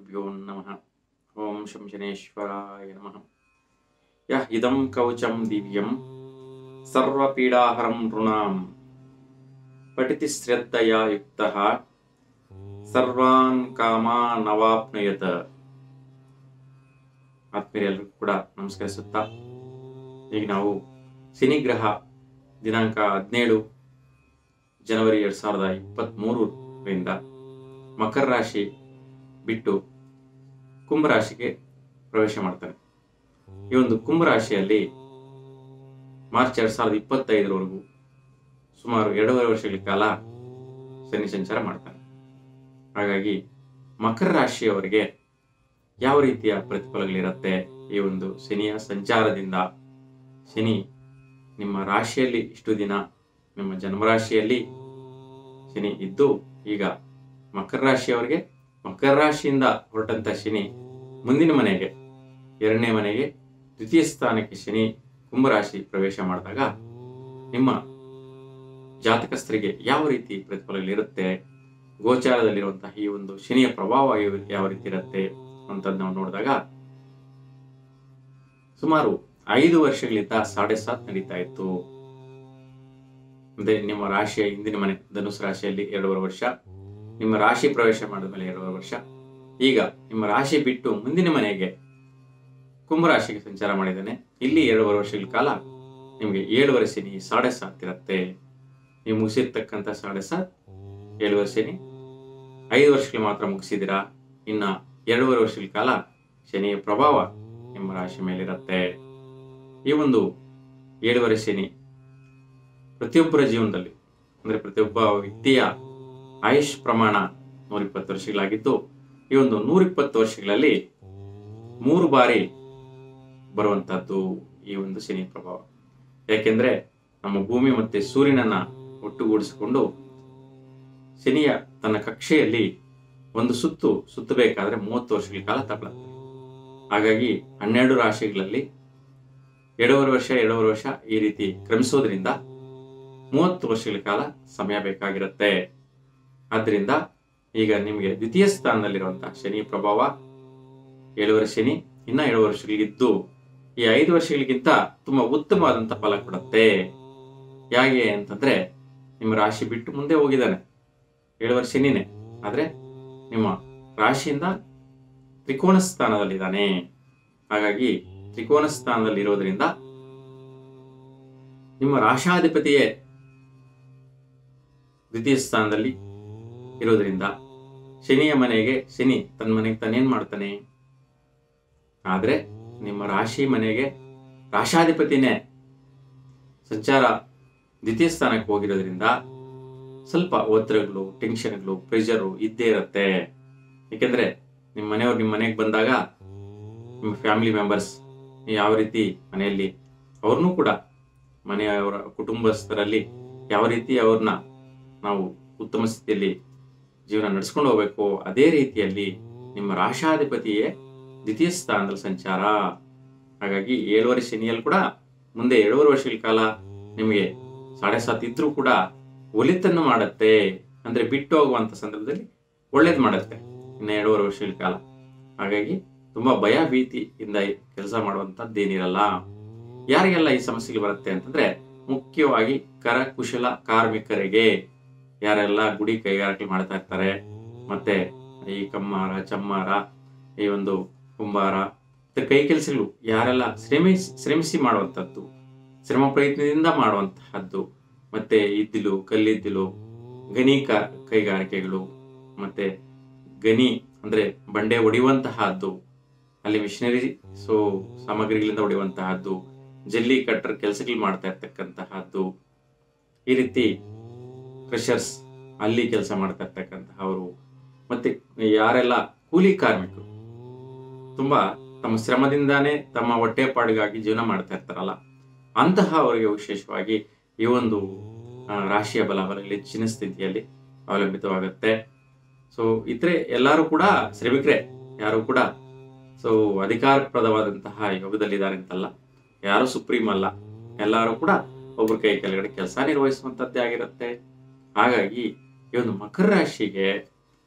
ಶ್ರೀಗುರುಭ್ಯೋ ನಮಃ ಓಂ ಶಂ ಶನೇಶ್ವರಾಯ ನಮಃ ಯಃ ಇದಂ ಕವಚಂ ದಿವ್ಯಂ ಸರ್ವಪೀಡಾಹರಂ ನೃಣಾಂ ಪಠಿತಿ ಶ್ರದ್ಧಯಾ ಯುಕ್ತಃ ಸರ್ವಾನ್ ಕಾಮಾನ್ ಅವಾಪ್ನುಯತ ಆತ್ಮೀಯರೆಲ್ಲರಿಗೂ ಕೂಡ ನಮಸ್ಕರಿಸುತ್ತಾ ಈಗ ನಾವು ಶನಿಗ್ರಹ ದಿನಾಂಕ ಹದಿನೇಳು ಜನವರಿ ಎರಡ್ ಸಾವಿರದ ಇಪ್ಪತ್ತ್ಮೂರರಿಂದ ಮಕರ ರಾಶಿ ಬಿಟ್ಟು ಕುಂಭರಾಶಿಗೆ ಪ್ರವೇಶ ಮಾಡ್ತಾನೆ ಈ ಒಂದು ಕುಂಭರಾಶಿಯಲ್ಲಿ ಮಾರ್ಚ್ ಎರಡ್ ಸಾವಿರದ ಇಪ್ಪತ್ತೈದರವರೆಗೂ ಸುಮಾರು ಎರಡೂವರೆ ವರ್ಷಗಳ ಕಾಲ ಶನಿ ಸಂಚಾರ ಮಾಡ್ತಾನೆ ಹಾಗಾಗಿ ಮಕರ ರಾಶಿಯವರಿಗೆ ಯಾವ ರೀತಿಯ ಪ್ರತಿಫಲಗಳಿರುತ್ತೆ ಈ ಒಂದು ಶನಿಯ ಸಂಚಾರದಿಂದ ಶನಿ ನಿಮ್ಮ ರಾಶಿಯಲ್ಲಿ ಇಷ್ಟು ದಿನ ನಿಮ್ಮ ಜನ್ಮರಾಶಿಯಲ್ಲಿ ಶನಿ ಇದ್ದು ಈಗ ಮಕರ ರಾಶಿಯವರಿಗೆ ಮಕರ ರಾಶಿಯಿಂದ ಹೊರಟಂತ ಶನಿ ಮುಂದಿನ ಮನೆಗೆ ಎರಡನೇ ಮನೆಗೆ ದ್ವಿತೀಯ ಸ್ಥಾನಕ್ಕೆ ಶನಿ ಕುಂಭರಾಶಿ ಪ್ರವೇಶ ಮಾಡಿದಾಗ ನಿಮ್ಮ ಜಾತಕಸ್ಥರಿಗೆ ಯಾವ ರೀತಿ ಪ್ರತಿಫಲಗಳಿರುತ್ತೆ ಗೋಚಾರದಲ್ಲಿರುವಂತಹ ಈ ಒಂದು ಶನಿಯ ಪ್ರಭಾವ ಯಾವ- ಯಾವ ರೀತಿ ಇರುತ್ತೆ ಅಂತದ್ ನಾವು ನೋಡಿದಾಗ ಸುಮಾರು ಐದು ವರ್ಷಗಳಿಂದ ಸಾಡೆ ಸಾತ್ ನಡೀತಾ ಇತ್ತು ಅಂದ್ರೆ ನಿಮ್ಮ ರಾಶಿಯ ಹಿಂದಿನ ಮನೆ ಧನುಸು ರಾಶಿಯಲ್ಲಿ ಎರಡೂವರೆ ವರ್ಷ ನಿಮ್ಮ ರಾಶಿ ಪ್ರವೇಶ ಮಾಡಿದ ಮೇಲೆ ಎರಡೂವರೆ ವರ್ಷ ಈಗ ನಿಮ್ಮ ರಾಶಿ ಬಿಟ್ಟು ಮುಂದಿನ ಮನೆಗೆ ಕುಂಭರಾಶಿಗೆ ಸಂಚಾರ ಮಾಡಿದ್ದಾನೆ ಇಲ್ಲಿ ಎರಡೂವರೆ ವರ್ಷಗಳ ಕಾಲ ನಿಮಗೆ ಏಳುವರೆ ಶನಿ ಸಾಡೆ ಸಾತ್ ಇರುತ್ತೆ ನೀವು ಮುಗಿಸಿರ್ತಕ್ಕಂಥ ಸಾಡೆ ಸಾತ್ ಏಳುವರೆ ಶನಿ ಐದು ವರ್ಷಗಳು ಮಾತ್ರ ಮುಗಿಸಿದಿರಾ ಇನ್ನ ಎರಡೂವರೆ ವರ್ಷಗಳ ಕಾಲ ಶನಿಯ ಪ್ರಭಾವ ನಿಮ್ಮ ರಾಶಿ ಮೇಲಿರುತ್ತೆ ಈ ಒಂದು ಏಳುವರೆ ಶನಿ ಪ್ರತಿಯೊಬ್ಬರ ಜೀವನದಲ್ಲಿ ಅಂದ್ರೆ ಪ್ರತಿಯೊಬ್ಬ ವ್ಯಕ್ತಿಯ ಆಯುಷ್ ಪ್ರಮಾಣ ನೂರಿಪ್ಪತ್ತು ವರ್ಷಗಳಾಗಿದ್ದು ಈ ಒಂದು ನೂರಿಪ್ಪತ್ತು ವರ್ಷಗಳಲ್ಲಿ ಮೂರು ಬಾರಿ ಬರುವಂತಹದ್ದು ಈ ಒಂದು ಶನಿ ಪ್ರಭಾವ ಯಾಕೆಂದ್ರೆ ನಮ್ಮ ಭೂಮಿ ಮತ್ತೆ ಸೂರ್ಯನನ್ನ ಒಟ್ಟುಗೂಡಿಸಿಕೊಂಡು ಶನಿಯ ತನ್ನ ಕಕ್ಷೆಯಲ್ಲಿ ಒಂದು ಸುತ್ತು ಸುತ್ತಬೇಕಾದ್ರೆ ಮೂವತ್ತು ವರ್ಷಗಳ ಕಾಲ ತಗೊಳುತ್ತೆ ಹಾಗಾಗಿ ಹನ್ನೆರಡು ರಾಶಿಗಳಲ್ಲಿ ಎರಡೂವರೆ ವರ್ಷ ಎರಡೂವರೆ ವರ್ಷ ಈ ರೀತಿ ಕ್ರಮಿಸೋದ್ರಿಂದ ಮೂವತ್ತು ವರ್ಷಗಳ ಕಾಲ ಸಮಯ ಬೇಕಾಗಿರುತ್ತೆ ಆದ್ರಿಂದ ಈಗ ನಿಮಗೆ ದ್ವಿತೀಯ ಸ್ಥಾನದಲ್ಲಿರುವಂತಹ ಶನಿ ಪ್ರಭಾವ ಏಳುವರೆ ಶನಿ ಇನ್ನ ಏಳು ವರ್ಷಗಳಿದ್ದು ಈ ಐದು ವರ್ಷಗಳಿಗಿಂತ ತುಂಬಾ ಉತ್ತಮವಾದಂತ ಫಲ ಕೊಡುತ್ತೆ ಹೇಗೆ ಅಂತಂದ್ರೆ ನಿಮ್ಮ ರಾಶಿ ಬಿಟ್ಟು ಮುಂದೆ ಹೋಗಿದ್ದಾನೆ ಏಳುವರೆ ಶನಿನೇ ಆದ್ರೆ ನಿಮ್ಮ ರಾಶಿಯಿಂದ ತ್ರಿಕೋನ ಸ್ಥಾನದಲ್ಲಿದ್ದಾನೆ ಹಾಗಾಗಿ ತ್ರಿಕೋನ ಸ್ಥಾನದಲ್ಲಿ ಇರೋದ್ರಿಂದ ನಿಮ್ಮ ರಾಶಾಧಿಪತಿಯೇ ದ್ವಿತೀಯ ಸ್ಥಾನದಲ್ಲಿ ಇರೋದ್ರಿಂದ ಶನಿಯ ಮನೆಗೆ ಶನಿ ತನ್ನ ಮನೆಗೆ ತಾನೇನ್ ಮಾಡ್ತಾನೆ ಆದ್ರೆ ನಿಮ್ಮ ರಾಶಿ ಮನೆಗೆ ರಾಶಾಧಿಪತಿನೇ ಸಂಚಾರ ದ್ವಿತೀಯ ಸ್ಥಾನಕ್ಕೆ ಹೋಗಿರೋದ್ರಿಂದ ಸ್ವಲ್ಪ ಒತ್ತಡಗಳು ಟೆನ್ಷನ್ಗಳು ಪ್ರೆಷರು ಇದ್ದೇ ಇರುತ್ತೆ ಏಕೆಂದ್ರೆ ನಿಮ್ಮ ಮನೆಯವ್ರು ನಿಮ್ಮ ಮನೆಗೆ ಬಂದಾಗ ನಿಮ್ಮ ಫ್ಯಾಮಿಲಿ ಮೆಂಬರ್ಸ್ ಯಾವ ರೀತಿ ಮನೆಯಲ್ಲಿ ಅವ್ರನ್ನೂ ಕೂಡ ಮನೆಯವರ ಕುಟುಂಬಸ್ಥರಲ್ಲಿ ಯಾವ ರೀತಿ ಅವ್ರನ್ನ ನಾವು ಉತ್ತಮ ಸ್ಥಿತಿಯಲ್ಲಿ ಜೀವನ ನಡೆಸ್ಕೊಂಡು ಹೋಗ್ಬೇಕು ಅದೇ ರೀತಿಯಲ್ಲಿ ನಿಮ್ಮ ರಾಶಾಧಿಪತಿಯೇ ದ್ವಿತೀಯ ಸ್ಥಾನದಲ್ಲಿ ಸಂಚಾರ ಹಾಗಾಗಿ ಏಳುವರೆ ಶನಿಯಲ್ಲಿ ಕೂಡ ಮುಂದೆ ಏಳುವರೆ ವರ್ಷಗಳ ಕಾಲ ನಿಮಗೆ ಸಾಡೆ ಸಾತ್ ಇದ್ರೂ ಕೂಡ ಒಲಿತನ್ನು ಮಾಡುತ್ತೆ ಅಂದ್ರೆ ಬಿಟ್ಟು ಹೋಗುವಂತ ಸಂದರ್ಭದಲ್ಲಿ ಒಳ್ಳೇದು ಮಾಡುತ್ತೆ ಇನ್ನು ಎರಡೂವರೆ ವರ್ಷಗಳ ಕಾಲ ಹಾಗಾಗಿ ತುಂಬಾ ಭಯ ಭೀತಿಯಿಂದ ಕೆಲಸ ಮಾಡುವಂತದ್ದೇನಿರಲ್ಲ ಯಾರಿಗೆಲ್ಲ ಈ ಸಮಸ್ಯೆಗಳು ಬರುತ್ತೆ ಅಂತಂದ್ರೆ ಮುಖ್ಯವಾಗಿ ಕರಕುಶಲ ಕಾರ್ಮಿಕರಿಗೆ ಯಾರೆಲ್ಲ ಗುಡಿ ಕೈಗಾರಿಕೆ ಮಾಡ್ತಾ ಇರ್ತಾರೆ ಮತ್ತೆ ಈ ಕಮ್ಮಾರ ಚಮ್ಮಾರ ಈ ಒಂದು ಕುಂಬಾರ ಮತ್ತೆ ಕೈ ಕೆಲಸಗಳು ಯಾರೆಲ್ಲ ಶ್ರಮಿಸಿ ಶ್ರಮಿಸಿ ಮಾಡುವಂಥದ್ದು ಶ್ರಮ ಪ್ರಯತ್ನದಿಂದ ಮಾಡುವಂತಹದ್ದು ಮತ್ತೆ ಇದ್ದಿಲು ಕಲ್ಲಿದ್ದಿಲು ಗಣಿ ಕ- ಕೈಗಾರಿಕೆಗಳು ಮತ್ತೆ ಗಣಿ ಅಂದ್ರೆ ಬಂಡೆ ಹೊಡೆಯುವಂತಹದ್ದು ಅಲ್ಲಿ ಮಿಷನರಿ ಸೊ ಸಾಮಗ್ರಿಗಳಿಂದ ಹೊಡೆಯುವಂತಹದ್ದು ಜಲ್ಲಿ ಕಟ್ಟರ್ ಕೆಲಸಗಳು ಮಾಡ್ತಾ ಇರ್ತಕ್ಕಂತಹದ್ದು ಈ ರೀತಿ ಕ್ರಷರ್ಸ್ ಅಲ್ಲಿ ಕೆಲಸ ಮಾಡ್ತಾ ಇರ್ತಕ್ಕಂತಹವರು ಮತ್ತೆ ಯಾರೆಲ್ಲ ಕೂಲಿ ಕಾರ್ಮಿಕರು ತುಂಬಾ ತಮ್ಮ ಶ್ರಮದಿಂದಾನೇ ತಮ್ಮ ಹೊಟ್ಟೆಪಾಡಿಗಾಗಿ ಜೀವನ ಮಾಡ್ತಾ ಇರ್ತಾರಲ್ಲ ಅಂತಹ ಅವರಿಗೆ ವಿಶೇಷವಾಗಿ ಈ ಒಂದು ಆ, ರಾಶಿಯ ಬಲಾಬಲಗಳು ಹೆಚ್ಚಿನ ಸ್ಥಿತಿಯಲ್ಲಿ ಅವಲಂಬಿತವಾಗುತ್ತೆ ಸೊ ಇತರೆ ಎಲ್ಲರೂ ಕೂಡ ಶ್ರಮಿಕರೇ ಯಾರು ಕೂಡ ಸೊ ಅಧಿಕಾರಪ್ರದವಾದಂತಹ ಯೋಗದಲ್ಲಿದ್ದಾರೆ ಅಂತಲ್ಲ ಯಾರು ಸುಪ್ರೀಂ ಅಲ್ಲ ಎಲ್ಲರೂ ಕೂಡ ಒಬ್ಬರ ಕೈ ಕೆಳಗಡೆ ಕೆಲಸ ನಿರ್ವಹಿಸುವಂತದ್ದೇ ಆಗಿರುತ್ತೆ ಹಾಗಾಗಿ ಈ ಒಂದು ಮಕರ ರಾಶಿಗೆ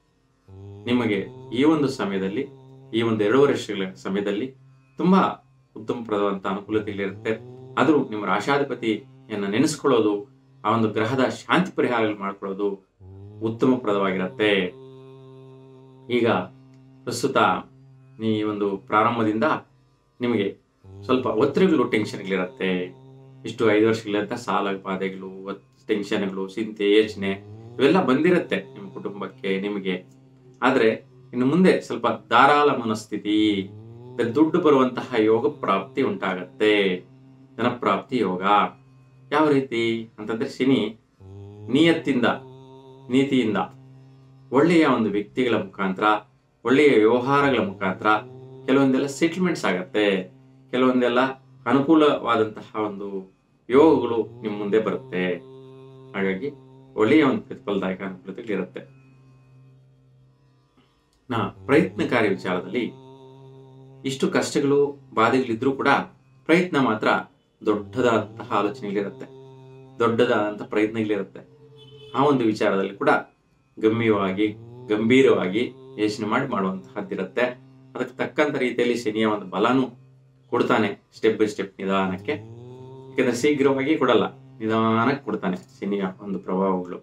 ನಿಮಗೆ ಈ ಒಂದು ಸಮಯದಲ್ಲಿ ಈ ಒಂದು ಎರಡೂವರೆ ವರ್ಷಗಳ ಸಮಯದಲ್ಲಿ ತುಂಬಾ ಉತ್ತಮಪ್ರದವಾದಂಥ ಅನುಕೂಲತೆಗಳಿರುತ್ತೆ ಆದರೂ ನಿಮ್ಮ ರಾಶಾಧಿಪತಿಯನ್ನ ನೆನೆಸ್ಕೊಳ್ಳೋದು ಆ ಒಂದು ಗ್ರಹದ ಶಾಂತಿ ಪರಿಹಾರಗಳು ಮಾಡ್ಕೊಳ್ಳೋದು ಉತ್ತಮಪ್ರದವಾಗಿರುತ್ತೆ ಈಗ ಪ್ರಸ್ತುತ ಈ ಒಂದು ಪ್ರಾರಂಭದಿಂದ ನಿಮಗೆ ಸ್ವಲ್ಪ ಒತ್ತಡಗಳು ಟೆನ್ಷನ್ಗಳಿರುತ್ತೆ ಇಷ್ಟು ಐದು ವರ್ಷಗಳಿಂದ ಸಾಲ ಬಾಧೆಗಳು ಟೆನ್ಷನ್ಗಳು ಚಿಂತೆ ಯೋಚನೆ ಇವೆಲ್ಲ ಬಂದಿರುತ್ತೆ ನಿಮ್ಮ ಕುಟುಂಬಕ್ಕೆ ನಿಮಗೆ ಆದ್ರೆ ಇನ್ನು ಮುಂದೆ ಸ್ವಲ್ಪ ಧಾರಾಳ ಮನಸ್ಥಿತಿ ಅಂದ್ರೆ ದುಡ್ಡು ಬರುವಂತಹ ಯೋಗ ಪ್ರಾಪ್ತಿ ಉಂಟಾಗತ್ತೆ ಧನಪ್ರಾಪ್ತಿ ಯೋಗ ಯಾವ ರೀತಿ ಅಂತಂದ್ರೆ ಶನಿ ನಿಯತ್ತಿಂದ ನೀತಿಯಿಂದ ಒಳ್ಳೆಯ ಒಂದು ವ್ಯಕ್ತಿಗಳ ಮುಖಾಂತರ ಒಳ್ಳೆಯ ವ್ಯವಹಾರಗಳ ಮುಖಾಂತರ ಕೆಲವೊಂದೆಲ್ಲ ಸೆಟಲ್ಮೆಂಟ್ಸ್ ಆಗತ್ತೆ ಕೆಲವೊಂದೆಲ್ಲ ಅನುಕೂಲವಾದಂತಹ ಒಂದು ಯೋಗಗಳು ನಿಮ್ಮ ಮುಂದೆ ಬರುತ್ತೆ ಹಾಗಾಗಿ ಒಳ್ಳೆಯ ಒಂದು ಪ್ರತಿಫಲದಾಯಕ ಅನುಕೂಲತೆಗಳಿರುತ್ತೆ ನಾ ಪ್ರಯತ್ನಕಾರಿ ವಿಚಾರದಲ್ಲಿ ಇಷ್ಟು ಕಷ್ಟಗಳು ಬಾಧೆಗಳಿದ್ರೂ ಕೂಡ ಪ್ರಯತ್ನ ಮಾತ್ರ ದೊಡ್ಡದಾದಂತಹ ಆಲೋಚನೆಗಳಿರುತ್ತೆ ದೊಡ್ಡದಾದಂತಹ ಪ್ರಯತ್ನಗಳಿರುತ್ತೆ ಆ ಒಂದು ವಿಚಾರದಲ್ಲಿ ಕೂಡ ಗಮ್ಯವಾಗಿ ಗಂಭೀರವಾಗಿ ಯೋಚನೆ ಮಾಡಿ ಮಾಡುವಂತಹದ್ದಿರುತ್ತೆ ಅದಕ್ಕೆ ತಕ್ಕಂತ ರೀತಿಯಲ್ಲಿ ಶನಿಯ ಒಂದು ಬಲನೂ ಕೊಡ್ತಾನೆ ಸ್ಟೆಪ್ ಬೈ ಸ್ಟೆಪ್ ನಿಧಾನಕ್ಕೆ ಯಾಕಂದ್ರೆ ಶೀಘ್ರವಾಗಿ ಕೊಡಲ್ಲ ನಿಧಾನಕ್ಕೆ ಕೊಡ್ತಾನೆ ಶನಿಯ ಒಂದು ಪ್ರಭಾವಗಳು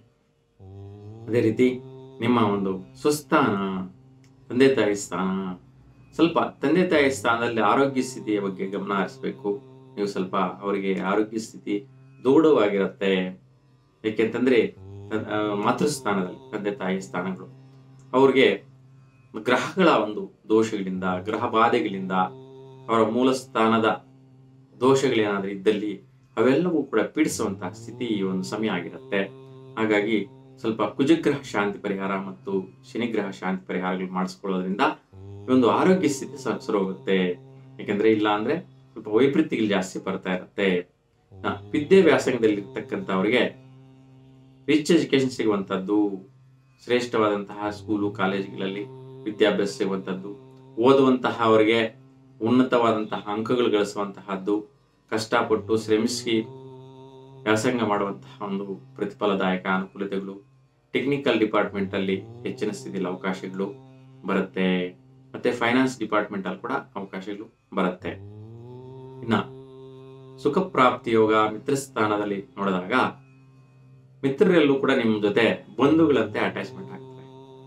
ಅದೇ ರೀತಿ ನಿಮ್ಮ ಒಂದು ಸ್ವಸ್ಥಾನ ತಂದೆ ತಾಯಿ ಸ್ಥಾನ ಸ್ವಲ್ಪ ತಂದೆ ತಾಯಿ ಸ್ಥಾನದಲ್ಲಿ ಆರೋಗ್ಯ ಸ್ಥಿತಿಯ ಬಗ್ಗೆ ಗಮನ ಹರಿಸ್ಬೇಕು ನೀವು ಸ್ವಲ್ಪ ಅವರಿಗೆ ಆರೋಗ್ಯ ಸ್ಥಿತಿ ದೂಢವಾಗಿರುತ್ತೆ ಏಕೆಂತಂದ್ರೆ ಆ, ಮಾತೃಸ್ಥಾನದಲ್ಲಿ ತಂದೆ ತಾಯಿ ಸ್ಥಾನಗಳು ಅವ್ರಿಗೆ ಗ್ರಹಗಳ ಒಂದು ದೋಷಗಳಿಂದ ಗ್ರಹ ಬಾಧೆಗಳಿಂದ ಅವರ ಮೂಲ ಸ್ಥಾನದ ದೋಷಗಳೇನಾದ್ರೂ ಇದ್ದಲ್ಲಿ ಅವೆಲ್ಲವೂ ಕೂಡ ಪೀಡಿಸುವಂತಹ ಸ್ಥಿತಿ ಈ ಒಂದು ಸಮಯ ಆಗಿರುತ್ತೆ ಹಾಗಾಗಿ ಸ್ವಲ್ಪ ಕುಜಗ್ರಹ ಶಾಂತಿ ಪರಿಹಾರ ಮತ್ತು ಶನಿಗ್ರಹ ಶಾಂತಿ ಪರಿಹಾರಗಳು ಮಾಡಿಸ್ಕೊಳ್ಳೋದ್ರಿಂದ ಈ ಒಂದು ಆರೋಗ್ಯ ಸ್ಥಿತಿ ಸ- ಸರೋಗುತ್ತೆ ಯಾಕಂದ್ರೆ ಇಲ್ಲ ಅಂದ್ರೆ ಸ್ವಲ್ಪ ವೈಪರೀತ್ಯಗಳು ಜಾಸ್ತಿ ಬರ್ತಾ ಇರುತ್ತೆ ಆ, ವಿದ್ಯಾಭ್ಯಾಸದಲ್ಲಿ ಇರ್ತಕ್ಕಂಥವ್ರಿಗೆ ರಿಚ್ ಎಜುಕೇಶನ್ ಸಿಗುವಂತದ್ದು ಶ್ರೇಷ್ಠವಾದಂತಹ ಸ್ಕೂಲು ಕಾಲೇಜುಗಳಲ್ಲಿ ವಿದ್ಯಾಭ್ಯಾಸ ಸಿಗುವಂತದ್ದು ಓದುವಂತಹ ಅವರಿಗೆ ಉನ್ನತವಾದಂತಹ ಅಂಕಗಳು ಗಳಿಸುವಂತಹದ್ದು ಕಷ್ಟಪಟ್ಟು ಶ್ರಮಿಸಿ ವ್ಯಾಸಂಗ ಮಾಡುವಂತಹ ಒಂದು ಪ್ರತಿಫಲದಾಯಕ ಅನುಕೂಲತೆಗಳು ಟೆಕ್ನಿಕಲ್ ಡಿಪಾರ್ಟ್ಮೆಂಟ್ ಅಲ್ಲಿ ಹೆಚ್ಚಿನ ಸ್ಥಿತಿಯಲ್ಲಿ ಅವಕಾಶಗಳು ಬರುತ್ತೆ ಮತ್ತೆ ಫೈನಾನ್ಸ್ ಡಿಪಾರ್ಟ್ಮೆಂಟ್ ಅಲ್ಲಿ ಕೂಡ ಅವಕಾಶಗಳು ಬರುತ್ತೆ ಇನ್ನ ಸುಖ ಪ್ರಾಪ್ತಿ ಯೋಗ ಮಿತ್ರ ಸ್ಥಾನದಲ್ಲಿ ನೋಡಿದಾಗ ಮಿತ್ರರೆಲ್ಲೂ ಕೂಡ ನಿಮ್ಮ ಜೊತೆ ಬಂಧುಗಳಂತೆ ಅಟ್ಯಾಚ್ಮೆಂಟ್ ಆಗ್ತಾರೆ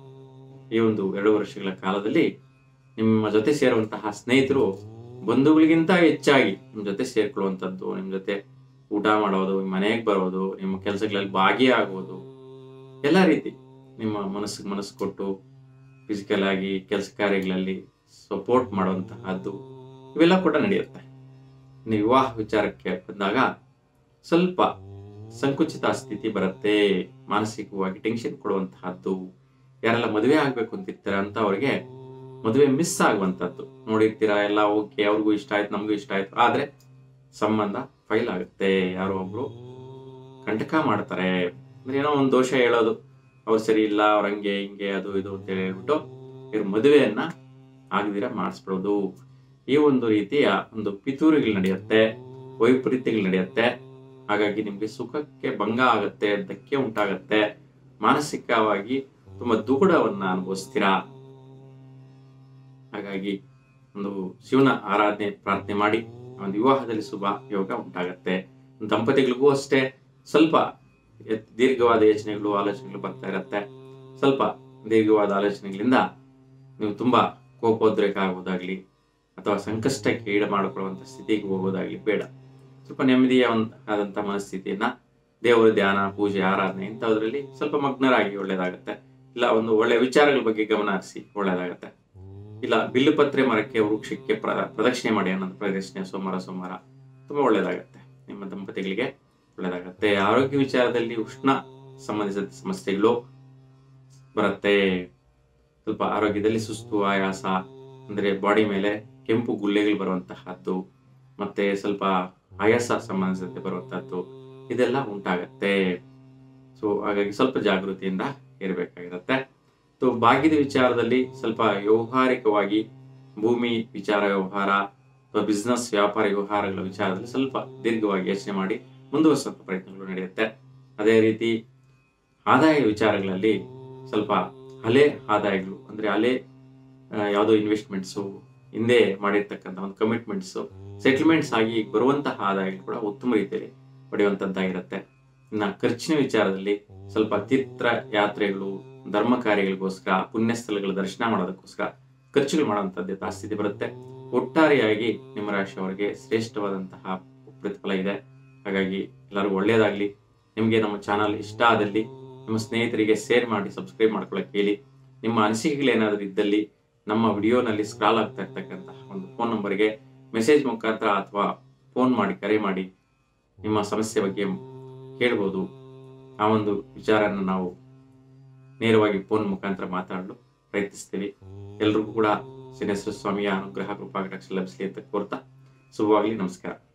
ಈ ಒಂದು ಎರಡು ವರ್ಷಗಳ ಕಾಲದಲ್ಲಿ ನಿಮ್ಮ ಜೊತೆ ಸೇರುವಂತಹ ಸ್ನೇಹಿತರು ಬಂಧುಗಳಿಗಿಂತ ಹೆಚ್ಚಾಗಿ ನಿಮ್ಮ ಜೊತೆ ಸೇರ್ಕೊಳ್ಳುವಂಥದ್ದು ನಿಮ್ಮ ಜೊತೆ ಊಟ ಮಾಡೋದು ಮನೆಗೆ ಬರೋದು ನಿಮ್ಮ ಕೆಲಸಗಳಲ್ಲಿ ಭಾಗಿಯಾಗೋದು ಎಲ್ಲ ರೀತಿ ನಿಮ್ಮ ಮನಸ್ಸಿಗೆ ಮನಸ್ಸು ಕೊಟ್ಟು ಫಿಸಿಕಲ್ ಆಗಿ ಕೆಲಸ ಕಾರ್ಯಗಳಲ್ಲಿ ಸಪೋರ್ಟ್ ಮಾಡುವಂತಹದ್ದು ಇವೆಲ್ಲ ಕೂಡ ನಡೆಯುತ್ತೆ ಇನ್ನು ವಿವಾಹ ವಿಚಾರಕ್ಕೆ ಬಂದಾಗ ಸ್ವಲ್ಪ ಸಂಕುಚಿತ ಸ್ಥಿತಿ ಬರುತ್ತೆ ಮಾನಸಿಕವಾಗಿ ಟೆನ್ಷನ್ ಕೊಡುವಂತಹದ್ದು ಯಾರೆಲ್ಲ ಮದುವೆ ಆಗ್ಬೇಕು ಅಂತಿರ್ತಾರೆ ಅಂತ ಅವ್ರಿಗೆ ಮದುವೆ ಮಿಸ್ ಆಗುವಂತದ್ದು ನೋಡಿರ್ತೀರಾ ಎಲ್ಲ ಓಕೆ ಅವ್ರಿಗೂ ಇಷ್ಟ ಆಯ್ತು ನಮಗೂ ಇಷ್ಟ ಆಯ್ತು ಆದ್ರೆ ಸಂಬಂಧ ಫೈಲ್ ಆಗುತ್ತೆ ಯಾರೋ ಒಬ್ರು ಕಂಟಕ ಮಾಡ್ತಾರೆ ಅಂದ್ರೆ ಏನೋ ಒಂದು ದೋಷ ಹೇಳೋದು ಅವ್ರು ಸರಿ ಇಲ್ಲ ಅವ್ರ ಹಂಗೆ ಹಿಂಗೆ ಅದು ಇದು ಅಂತ ಹೇಳ್ಬಿಟ್ಟು ಇವ್ರ ಮದುವೆಯನ್ನ ಆಗದಿರ ಮಾಡಿಸ್ಬಿಡೋದು ಈ ಒಂದು ರೀತಿಯ ಒಂದು ಪಿತೂರಿಗಳು ನಡೆಯುತ್ತೆ ವೈಪರೀತ್ಯಗಳು ನಡೆಯುತ್ತೆ ಹಾಗಾಗಿ ನಿಮ್ಗೆ ಸುಖಕ್ಕೆ ಭಂಗ ಆಗುತ್ತೆ ಧಕ್ಕೆ ಉಂಟಾಗತ್ತೆ ಮಾನಸಿಕವಾಗಿ ತುಂಬಾ ದುಗುಡವನ್ನ ಅನುಭವಿಸ್ತೀರಾ ಹಾಗಾಗಿ ಒಂದು ಶಿವನ ಆರಾಧನೆ ಪ್ರಾರ್ಥನೆ ಮಾಡಿ ಒಂದು ವಿವಾಹದಲ್ಲಿ ಶುಭ ಯೋಗ ಉಂಟಾಗತ್ತೆ ದಂಪತಿಗಳಿಗೂ ಅಷ್ಟೇ ಸ್ವಲ್ಪ ಎತ್- ದೀರ್ಘವಾದ ಯೋಚನೆಗಳು ಆಲೋಚನೆಗಳು ಬರ್ತಾ ಇರತ್ತೆ ಸ್ವಲ್ಪ ದೀರ್ಘವಾದ ಆಲೋಚನೆಗಳಿಂದ ನೀವು ತುಂಬಾ ಕೋಪೋದ್ರೇಕ ಆಗೋದಾಗ್ಲಿ ಅಥವಾ ಸಂಕಷ್ಟಕ್ಕೆ ಈಡು ಮಾಡಿಕೊಳ್ಳುವಂತ ಸ್ಥಿತಿಗೆ ಹೋಗೋದಾಗ್ಲಿ ಬೇಡ ಸ್ವಲ್ಪ ನೆಮ್ಮದಿಯ ಒಂದು ಆದಂತ ಮನಸ್ಥಿತಿಯನ್ನ ದೇವರ ಧ್ಯಾನ ಪೂಜೆ ಆರಾಧನೆ ಇಂಥದ್ರಲ್ಲಿ ಸ್ವಲ್ಪ ಮಗ್ನರಾಗಿ ಒಳ್ಳೇದಾಗತ್ತೆ ಇಲ್ಲ ಒಂದು ಒಳ್ಳೆ ವಿಚಾರಗಳ ಬಗ್ಗೆ ಗಮನ ಹರಿಸಿ ಒಳ್ಳೇದಾಗತ್ತೆ ಇಲ್ಲ ಬಿಲ್ಲುಪತ್ರೆ ಮರಕ್ಕೆ ವೃಕ್ಷಕ್ಕೆ ಪ್ರ- ಪ್ರದಕ್ಷಿಣೆ ಮಾಡಿ ಅನ್ನೋದು ಪ್ರದಕ್ಷಿಣೆ ಸೋಮವಾರ ಸೋಮವಾರ ತುಂಬಾ ಒಳ್ಳೇದಾಗತ್ತೆ ನಿಮ್ಮ ದಂಪತಿಗಳಿಗೆ ಒಳ್ಳೇದಾಗತ್ತೆ ಆರೋಗ್ಯ ವಿಚಾರದಲ್ಲಿ ಉಷ್ಣ ಸಂಬಂಧಿಸಿದ ಸಮಸ್ಯೆಗಳು ಬರುತ್ತೆ ಸ್ವಲ್ಪ ಆರೋಗ್ಯದಲ್ಲಿ ಸುಸ್ತು ಆಯಾಸ ಅಂದ್ರೆ ಬಾಡಿ ಮೇಲೆ ಕೆಂಪು ಗುಳ್ಳೆಗಳು ಬರುವಂತಹದ್ದು ಮತ್ತೆ ಸ್ವಲ್ಪ ಆಯಾಸ ಸಂಬಂಧಿಸಿದಂತೆ ಬರುವಂತಹದ್ದು ಇದೆಲ್ಲ ಉಂಟಾಗತ್ತೆ ಸೊ ಹಾಗಾಗಿ ಸ್ವಲ್ಪ ಜಾಗೃತಿಯಿಂದ ಇರಬೇಕಾಗಿರುತ್ತೆ ಸೊ ಭಾಗ್ಯದ ವಿಚಾರದಲ್ಲಿ ಸ್ವಲ್ಪ ವ್ಯವಹಾರಿಕವಾಗಿ ಭೂಮಿ ವಿಚಾರ ವ್ಯವಹಾರ ಅಥವಾ ಬಿಸ್ನೆಸ್ ವ್ಯಾಪಾರ ವ್ಯವಹಾರಗಳ ವಿಚಾರದಲ್ಲಿ ಸ್ವಲ್ಪ ದೀರ್ಘವಾಗಿ ಯೋಚನೆ ಮಾಡಿ ಮುಂದುವರಿಸುವಂತ ಪ್ರಯತ್ನಗಳು ನಡೆಯುತ್ತೆ ಅದೇ ರೀತಿ ಆದಾಯ ವಿಚಾರಗಳಲ್ಲಿ ಸ್ವಲ್ಪ ಹಳೆ ಆದಾಯಗಳು ಅಂದರೆ ಹಳೆ ಆ, ಯಾವುದೋ ಇನ್ವೆಸ್ಟ್ಮೆಂಟ್ಸು ಹಿಂದೆ ಮಾಡಿರ್ತಕ್ಕಂಥ ಒಂದು ಕಮಿಟ್ಮೆಂಟ್ಸು ಸೆಟಲ್ಮೆಂಟ್ಸ್ ಆಗಿ ಬರುವಂತಹ ಆದಾಯಗಳು ಕೂಡ ಉತ್ತಮ ರೀತಿಯಲ್ಲಿ ಪಡೆಯುವಂಥದ್ದಾಗಿರುತ್ತೆ ಇನ್ನು ಖರ್ಚಿನ ವಿಚಾರದಲ್ಲಿ ಸ್ವಲ್ಪ ತೀರ್ಥ ಯಾತ್ರೆಗಳು ಧರ್ಮ ಕಾರ್ಯಗಳಿಗೋಸ್ಕರ ಪುಣ್ಯ ಸ್ಥಳಗಳ ದರ್ಶನ ಮಾಡೋದಕ್ಕೋಸ್ಕರ ಖರ್ಚುಗಳು ಮಾಡುವಂಥದ್ದು ಜಾಸ್ತಿ ಬರುತ್ತೆ ಒಟ್ಟಾರೆಯಾಗಿ ನಿಮ್ಮ ರಾಶಿಯವರಿಗೆ ಶ್ರೇಷ್ಠವಾದಂತಹ ಪ್ರತಿಫಲ ಇದೆ ಹಾಗಾಗಿ ಎಲ್ಲರಿಗೂ ಒಳ್ಳೆಯದಾಗಲಿ ನಿಮಗೆ ನಮ್ಮ ಚಾನಲ್ ಇಷ್ಟ ಆದಲ್ಲಿ ನಿಮ್ಮ ಸ್ನೇಹಿತರಿಗೆ ಶೇರ್ ಮಾಡಿ ಸಬ್ಸ್ಕ್ರೈಬ್ ಮಾಡ್ಕೊಳ್ಳೋಕೆ ಹೇಳಿ ನಿಮ್ಮ ಅನಿಸಿಕೆಗಳೇನಾದರೂ ಇದ್ದಲ್ಲಿ ನಮ್ಮ ವಿಡಿಯೋನಲ್ಲಿ ಸ್ಕ್ರಾಲ್ ಆಗ್ತಾ ಇರ್ತಕ್ಕಂತಹ ಒಂದು ಫೋನ್ ನಂಬರ್ಗೆ ಮೆಸೇಜ್ ಮುಖಾಂತರ ಅಥವಾ ಫೋನ್ ಮಾಡಿ ಕರೆ ಮಾಡಿ ನಿಮ್ಮ ಸಮಸ್ಯೆ ಬಗ್ಗೆ ಕೇಳ್ಬೋದು ಆ ಒಂದು ವಿಚಾರನ ನಾವು ನೇರವಾಗಿ ಫೋನ್ ಮುಖಾಂತರ ಮಾತಾಡಲು ಪ್ರಯತ್ನಿಸ್ತೀವಿ ಎಲ್ರಿಗೂ ಕೂಡ ಶನೇಶ್ವರ ಸ್ವಾಮಿಯ ಅನುಗ್ರಹ ಕೃಪಾ ಕಟಾಕ್ಷ ಲಭಿಸಲಿ ಅಂತ ಕೋರ್ತಾ ಶುಭವಾಗಲಿ ನಮಸ್ಕಾರ